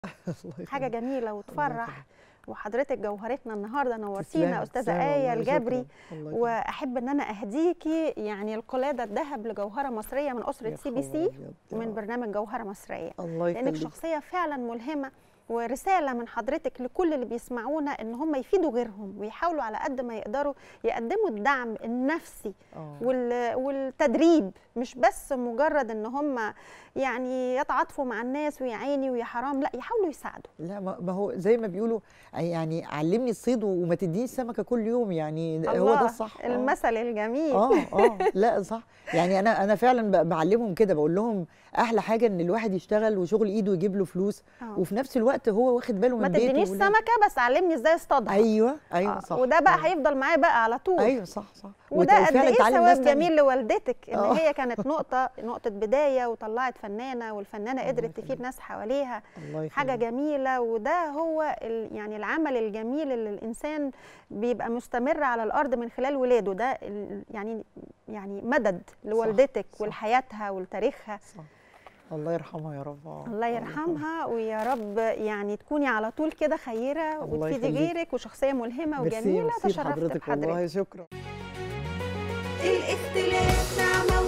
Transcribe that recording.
حاجه جميله وتفرح وحضرتك جوهرتنا النهارده نورتينا تسلمي، استاذه تسلمي ايه والله، الجبري شكراً. الله يخليك. واحب ان انا اهديكي يعني القلاده الذهب لجوهره مصريه من اسره يا سي بي خبر سي أبيض، يا من رب. برنامج جوهره مصريه الله لانك يخليك شخصيه فعلا ملهمه ورساله من حضرتك لكل اللي بيسمعونا ان هم يفيدوا غيرهم ويحاولوا على قد ما يقدروا يقدموا الدعم النفسي آه. وال- والتدريب مش بس مجرد ان هم يعني يتعاطفوا مع الناس ويا عيني ويا حرام لا يحاولوا يساعدوا لا ما ما هو زي ما بيقولوا يعني علمني الصيد وما تديني السمكه كل يوم يعني هو ده الله، الصح آه. المثل الجميل اه اه لا صح يعني انا انا فعلا ب- بعلمهم كده بقول لهم احلى حاجه ان الواحد يشتغل وشغل ايده يجيب له فلوس آه. وفي نفس الوقت هو واخد باله من ما بيته تدينيش وولاده. سمكه بس علمني ازاي اصطادها ايوه ايوه آه، صح وده بقى آه. هيفضل معايا بقى على طول ايوه صح صح وده وت- قد وفعلاً ايه تعلم ناس ثواب تانية. جميل لوالدتك ان آه. هي كانت نقطه نقطه بدايه وطلعت فنانه والفنانه الله قدرت تفيد يخليك. ناس حواليها الله حاجه يخليك. جميله وده هو ال- يعني العمل الجميل اللي الانسان بيبقى مستمر على الارض من خلال ولاده ده ال- يعني يعني مدد لوالدتك صح. ولحياتها ولتاريخها صح الله يرحمها يا رب آه. الله يرحمها ويا رب يعني تكوني على طول كده خيره الله وتفيدي يخليك. غيرك وشخصيه ملهمه ميرسي وجميله ميرسي تشرفت لحضرتك بحضرتك والله شكرا الاختلاف نعمة